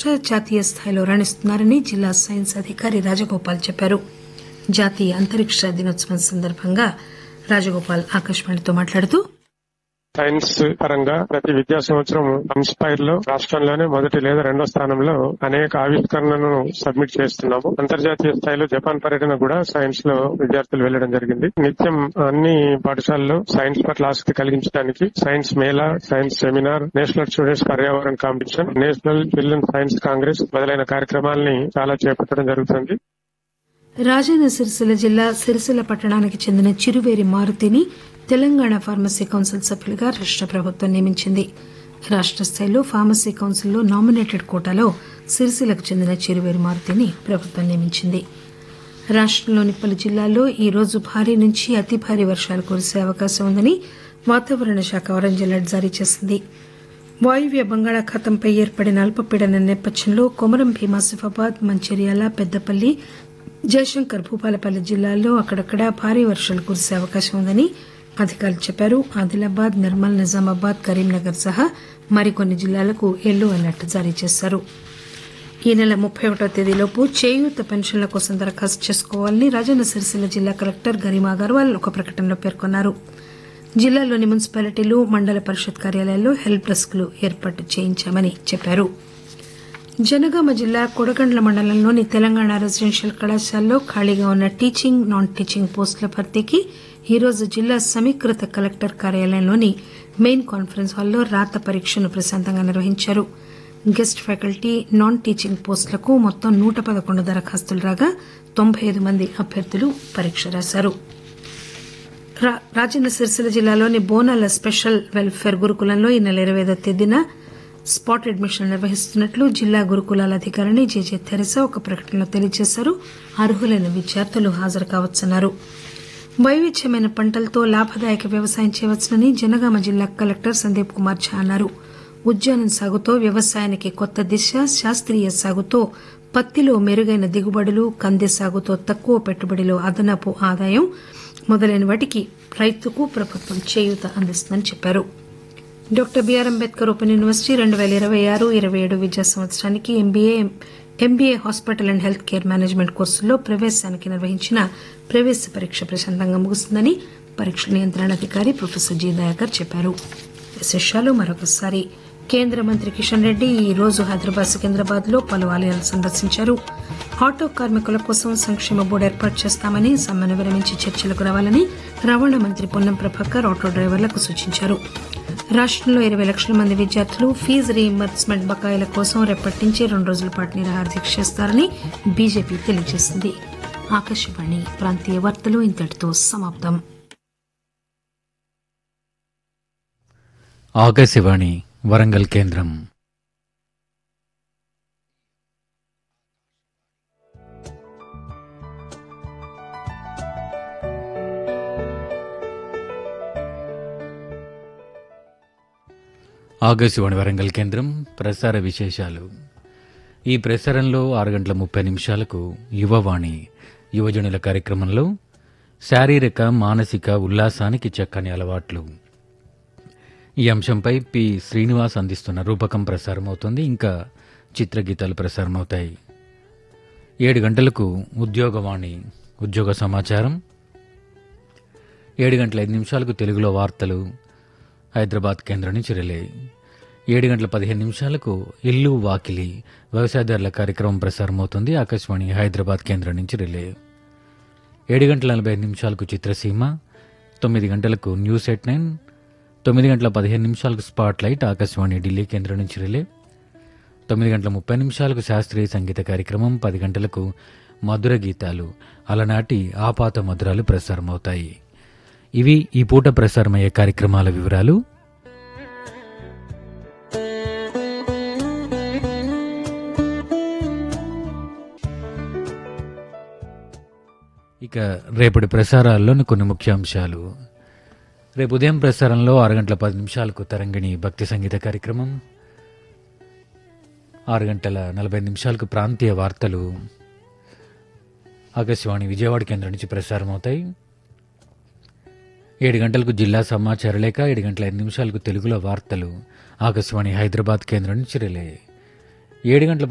మహారాష్ట జాతీయ స్థాయిలో రాణిస్తున్నారని జిల్లా సైన్స్ అధికారి రాజగోపాల్ చెప్పారు జాతీయ అంతరిక్ష దినోత్సవం సందర్భంగా రాజగోపాల్ ఆకాశవాణితో మాట్లాడుతూ సైన్స్ పరంగా ప్రతి విద్యా సంవత్సరం ఇన్స్పైర్ లో రాష్ట్రంలోనే మొదటి లేదా రెండో స్థానంలో అనేక ఆవిష్కరణలను సబ్మిట్ చేస్తున్నాము అంతర్జాతీయ స్థాయిలో జపాన్ పర్యటన కూడా సైన్స్ లో విద్యార్థులు వెళ్లడం జరిగింది నిత్యం అన్ని పాఠశాలల్లో సైన్స్ పట్ల ఆసక్తి కలిగించడానికి science mela science seminar national students పర్యావరణ competition national children science congress మొదలైన కార్యక్రమాలని చాలా చేపట్టడం జరుగుతుంది రాజన్న సిరిసిల్ల జిల్లా సిరిసిల్ల పట్టణానికి చెందిన చిరువేరి మారుతిని తెలంగాణ ఫార్మసీ కౌన్సిల్ సభ్యులుగా రాష్ట ప్రభుత్వం నియమించింది రాష్ట స్థాయిలో ఫార్మసీ కౌన్సిల్లో నామినేటెడ్ కోటాలో సిరిసిల్లకు చెందిన చిరువేరి మారుతిని ప్రభుత్వం నియమించింది రాష్టంలోని పలు జిల్లాల్లో ఈ రోజు భారీ నుంచి అతి భారీ వర్షాలు కురిసే అవకాశం ఉందని వాతావరణ శాఖ ఆరెంజ్ అలర్ట్ జారీ చేసింది వాయువ్య బంగాళాఖాతంపై ఏర్పడిన అల్పపీడనం నేపథ్యంలో కొమరం భీమాసిఫాబాద్ మంచిర్యాల పెద్దపల్లి జయశంకర్ భూపాలపల్లి జిల్లాల్లో అక్కడక్కడ భారీ వర్షాలు కురిసే అవకాశం ఉందని అధికారులు చెప్పారు ఆదిలాబాద్ నిర్మల్ నిజామాబాద్ కరీంనగర్ సహా మరికొన్ని జిల్లాలకు ఎల్లో అలర్ట్ జారీ చేశారు ఈ నెల ముప్పై ఒకటో తేదీలోపు చేయూత పెన్షన్ల కోసం దరఖాస్తు చేసుకోవాలని రాజన్న సిరిసిల్ల జిల్లా కలెక్టర్ గరిమా అగర్వాల్ ఒక ప్రకటనలో పేర్కొన్నారు జిల్లాలోని మున్సిపాలిటీలు మండల పరిషత్ కార్యాలయాల్లో హెల్ప్ డెస్క్లు ఏర్పాటు చేయించామని చెప్పారు జనగామ జిల్లా కొడగండ్ల మండలంలోని తెలంగాణ రెసిడెన్షియల్ కళాశాలలో ఖాళీగా ఉన్న టీచింగ్ నాన్ టీచింగ్ పోస్టుల భర్తీకి ఈరోజు జిల్లా సమీకృత కలెక్టర్ కార్యాలయంలోని మెయిన్ కాన్ఫరెన్స్ హాల్లో రాత పరీక్షను ప్రశాంతంగా నిర్వహించారు గెస్ట్ ఫ్యాకల్టీ నాన్ టీచింగ్ పోస్టులకు మొత్తం నూట పదకొండు దరఖాస్తులు రాగా తొంభై ఐదు మంది అభ్యర్థులు పరీక్ష రాశారు రా- రాజన్న సిరిసిల్ల జిల్లాలోని బోనాల స్పెషల్ వెల్ఫేర్ గురుకులంలో ఈ నెల ఇరవై ఐదో తేదీన స్పాట్ అడ్మిషన్ నిర్వహిస్తున్నట్లు జిల్లా గురుకులాల అధికారిని జేజే తెరసా ఒక ప్రకటనలో తెలియజేశారు అర్హులైన విద్యార్థులు హాజరు కావచ్చన్నారు వైవిధ్యమైన పంటలతో లాభదాయక వ్యవసాయం చేయవచ్చునని జనగామ జిల్లా కలెక్టర్ సందీప్ కుమార్ ఝా అన్నారు ఉద్యానం సాగుతో వ్యవసాయానికి కొత్త దిశ శాస్త్రీయ సాగుతో పత్తిలో మెరుగైన దిగుబడులు కంది సాగుతో తక్కువ పెట్టుబడిలో అదనపు ఆదాయం మొదలైన వాటికి రైతుకు ప్రభుత్వం చేయూత అందిస్తుందని చెప్పారు doctor BR Ambedkar open university రెండు పేల ఇరవై ఆరు ఇరవై ఏడు విద్యా సంవత్సరానికి MBA MBA hospital and health care management కోర్సుల్లో ప్రవేశానికి నిర్వహించిన ప్రవేశ పరీక్ష ప్రశాంతంగా ముగుస్తుందని పరీక్ష నియంత్రణాధికారి ప్రొఫెసర్ జి దయాకర్ చెప్పారు విశేషాలు మరొకసారి కేంద్ర మంత్రి కిషన్ రెడ్డి ఈ రోజు హైదరాబాద్ సికింద్రాబాద్ లో పలు ఆలయాలు సందర్శించారు ఆటో కార్మికుల కోసం సంక్షేమ బోర్డు ఏర్పాటు చేస్తామని సమ్మెను విరమించి చర్చలకు రావాలని రవాణా మంత్రి పొన్నం ప్రభాకర్ ఆటో డ్రైవర్లకు సూచించారు రాష్టంలో ఇరవై లక్షల మంది విద్యార్థులు ఫీజు రీయింబర్స్మెంట్ బకాయిల కోసం రేపటి నుంచి రెండు రోజుల పాటు నిరాహార దీక్ష చేస్తారని బీజేపీ తెలియజేసింది ఆకాశవాణి ప్రాంతీయ వార్తలు ఇంతటితో సమాప్తం ఆకాశవాణి వరంగల్ కేంద్రం ఆకాశవాణి వరంగల్ కేంద్రం ప్రసార విశేషాలు ఈ ప్రసారంలో ఆరు గంటల ముప్పై నిమిషాలకు యువవాణి యువజనుల కార్యక్రమంలో శారీరక మానసిక ఉల్లాసానికి చక్కని అలవాట్లు ఈ అంశంపై పి శ్రీనివాస్ అందిస్తున్న రూపకం ప్రసారమవుతుంది ఇంకా చిత్రగీతాలు ప్రసారమవుతాయి ఏడు గంటలకు ఉద్యోగవాణి ఉద్యోగ సమాచారం ఏడు గంటల ఐదు నిమిషాలకు తెలుగులో వార్తలు హైదరాబాద్ కేంద్రం నుంచి రిలే ఏడు గంటల పదిహేను నిమిషాలకు ఇల్లు వాకిలి వ్యవసాయదారుల కార్యక్రమం ప్రసారమవుతుంది ఆకాశవాణి హైదరాబాద్ కేంద్రం నుంచి రిలే ఏడు గంటల నలభై ఐదు నిమిషాలకు చిత్రసీమ తొమ్మిది గంటలకు న్యూస్ ఎట్ నైన్ తొమ్మిది గంటల పదిహేను నిమిషాలకు స్పాట్ లైట్ ఆకాశవాణి ఢిల్లీ కేంద్రం నుంచి రిలే తొమ్మిది గంటల ముప్పై నిమిషాలకు శాస్త్రీయ సంగీత కార్యక్రమం పది గంటలకు మధుర గీతాలు అలనాటి ఆపాత మధురాలు ప్రసారమవుతాయి ఇవి ఈ పూట ప్రసారమయ్యే కార్యక్రమాల వివరాలు ఇక రేపటి ప్రసారాల్లోని కొన్ని ముఖ్యాంశాలు రేపు ఉదయం ప్రసారంలో ఆరు గంటల పది నిమిషాలకు తరంగిణి భక్తి సంగీత కార్యక్రమం ఆరు గంటల నలభై నిమిషాలకు ప్రాంతీయ వార్తలు ఆకాశవాణి విజయవాడ కేంద్రం నుంచి ప్రసారం అవుతాయి ఏడు గంటలకు జిల్లా సమాచార లేఖ ఏడు గంటల ఐదు నిమిషాలకు తెలుగులో వార్తలు ఆకాశవాణి హైదరాబాద్ కేంద్రం నుంచి రిలే ఏడు గంటల